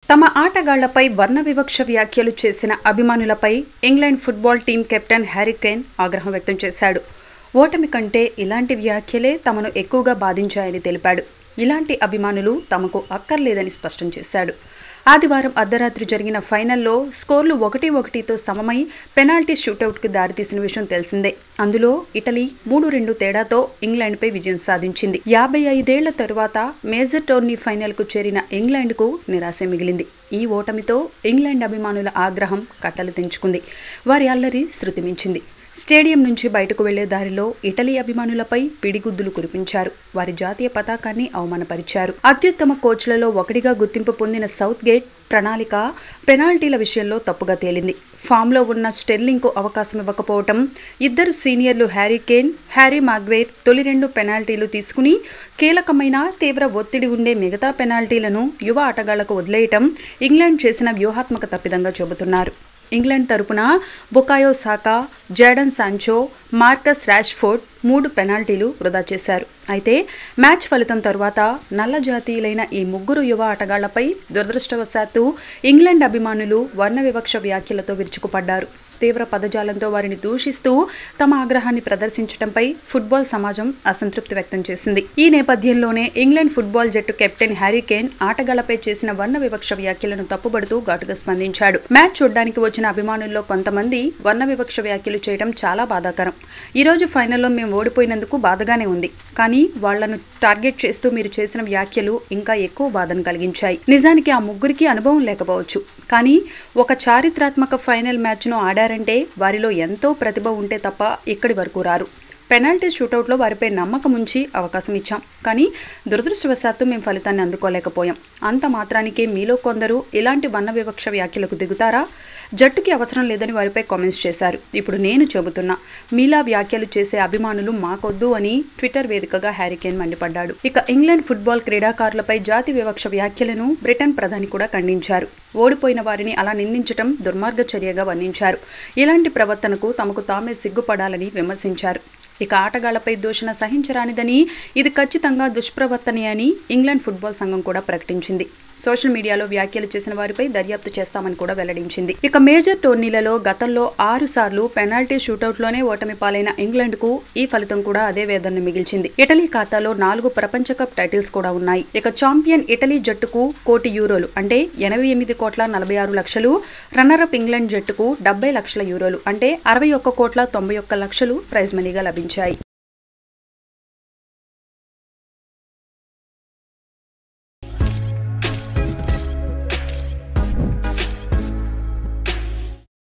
తమ ఆటగాళ్లపై వర్ణ వివక్ష వ్యాఖ్యలు చేసిన అభిమానులపై England football team captain Harry Kane ఆగ్రహం వ్యక్తం చేశాడు ఓటమి కంటే ఇలాంటి వ్యాఖ్యలే తమను ఎక్కువగా బాధించాయని తెలిపాడు ఇలాంటి అభిమానులు తమకు అక్కర్లేదని స్పష్టం చేశాడు ఆదివారం అర్ధరాత్రి జరిగిన ఫైనల్లో స్కోర్లు ఒకటి ఒకటితో సమమై పెనాల్టీ షూటౌట్కు దారితీసిన విషయం తెలిసిందే అందులో ఇటలీ మూడు రెండు తేడాతో ఇంగ్లాండ్పై విజయం సాధించింది యాభై ఐదేళ్ల తరువాత మేజర్ టోర్నీ ఫైనల్కు చేరిన ఇంగ్లాండ్కు నిరాశ మిగిలింది ఈ ఓటమితో ఇంగ్లాండ్ అభిమానుల ఆగ్రహం కట్టలు తెంచుకుంది వారి అల్లరి శృతి మించింది స్టేడియం నుంచి బయటకు వెళ్లే దారిలో ఇటలీ అభిమానులపై పిడిగుద్దులు కురిపించారు వారి జాతీయ పతాకాన్ని అవమానపరిచారు అత్యుత్తమ కోచ్లలో ఒకటిగా గుర్తింపు పొందిన సౌత్ గేట్ ప్రణాళిక పెనాల్టీల విషయంలో తప్పుగా తేలింది ఫామ్లో ఉన్న స్టెర్లింగ్కు అవకాశం ఇవ్వకపోవటం ఇద్దరు సీనియర్లు హ్యారీ కేన్ హ్యారీ మాగ్వేర్ తొలి రెండు పెనాల్టీలు తీసుకుని కీలకమైన తీవ్ర ఒత్తిడి ఉండే మిగతా పెనాల్టీలను యువ ఆటగాళ్లకు వదిలేయటం ఇంగ్లాండ్ చేసిన వ్యూహాత్మక తప్పిదంగా చెబుతున్నారు ఇంగ్లాండ్ తరపున బొకాయో సాకా జాడన్ సాంచో మార్కస్ రాష్ఫోర్డ్ మూడు పెనాల్టీలు వృధా చేశారు అయితే మ్యాచ్ ఫలితం తరువాత నల్ల జాతీయులైన ఈ ముగ్గురు యువ ఆటగాళ్లపై దురదృష్టవశాత్తు ఇంగ్లాండ్ అభిమానులు వర్ణ వివక్ష వ్యాఖ్యలతో విరుచుకుపడ్డారు తీవ్ర పదజాలంతో వారిని దూషిస్తూ తమ ఆగ్రహాన్ని ప్రదర్శించడంపై ఫుట్బాల్ సమాజం అసంతృప్తి వ్యక్తం చేసింది ఈ నేపథ్యంలోనే ఇంగ్లాండ్ ఫుట్బాల్ జట్టు కెప్టెన్ హ్యారీ కేన్ ఆటగాళ్లపై చేసిన వర్ణ వివక్ష వ్యాఖ్యలను తప్పుబడుతూ ఘాటుగా స్పందించాడు మ్యాచ్ చూడడానికి వచ్చిన అభిమానుల్లో కొంతమంది వర్ణ వివక్ష వ్యాఖ్యలు చేయడం చాలా బాధాకరం ఈ రోజు ఫైనల్లో మేము ఓడిపోయినందుకు బాధగానే ఉంది కానీ వాళ్లను టార్గెట్ చేస్తూ మీరు చేసిన వ్యాఖ్యలు ఇంకా ఎక్కువ బాధను కలిగించాయి నిజానికి ఆ ముగ్గురికి అనుభవం లేకపోవచ్చు కానీ ఒక చారిత్రాత్మక ఫైనల్ మ్యాచ్ను ఆడారంటే వారిలో ఎంతో ప్రతిభ ఉంటే తప్ప ఇక్కడి వరకు రారు పెనాల్టీ షూటౌట్లో వారిపై నమ్మకం ఉంచి అవకాశం ఇచ్చాం కానీ దురదృష్టవశాత్తు మేము ఫలితాన్ని అందుకోలేకపోయాం అంత మాత్రానికే మీలో కొందరు ఇలాంటి వన్న వివక్ష వ్యాఖ్యలకు దిగుతారా జట్టుకి అవసరం లేదని వారిపై కామెంట్స్ చేశారు ఇప్పుడు నేను చెబుతున్నా మీలా వ్యాఖ్యలు చేసే అభిమానులు మాకొద్దు అని ట్విట్టర్ వేదికగా హ్యారికేన్ మండిపడ్డాడు ఇక ఇంగ్లాండ్ ఫుట్బాల్ క్రీడాకారులపై జాతి వివక్ష వ్యాఖ్యలను బ్రిటన్ ప్రధాని కూడా ఖండించారు ఓడిపోయిన వారిని అలా నిందించడం దుర్మార్గ చర్యగా వర్ణించారు ఇలాంటి ప్రవర్తనకు తమకు తామే సిగ్గుపడాలని విమర్శించారు ఇక ఆటగాళ్లపై దూషణ సహించరానిదని ఇది ఖచ్చితంగా దుష్ప్రవర్తనే అని ఇంగ్లాండ్ ఫుట్బాల్ సంఘం కూడా ప్రకటించింది సోషల్ మీడియాలో వ్యాఖ్యలు చేసిన వారిపై దర్యాప్తు చేస్తామని కూడా వెల్లడించింది ఇక మేజర్ టోర్నీలలో గతంలో ఆరు సార్లు పెనాల్టీ షూటౌట్లోనే ఓటమి పాలైన ఇంగ్లాండ్కు ఈ ఫలితం కూడా అదే వేదనను మిగిల్చింది ఇటలీ ఖాతాలో నాలుగు ప్రపంచ కప్ టైటిల్స్ కూడా ఉన్నాయి ఇక చాంపియన్ ఇటలీ జట్టుకు కోటి యూరోలు అంటే ఎనభై ఎనిమిది కోట్ల నలభై ఆరు లక్షలు రన్నరప్ ఇంగ్లాండ్ జట్టుకు డెబ్బై లక్షల యూరోలు అంటే అరవై ఒక్క కోట్ల తొంభై ఒక్క లక్షలు ప్రైజ్ మనీగా లభించాయి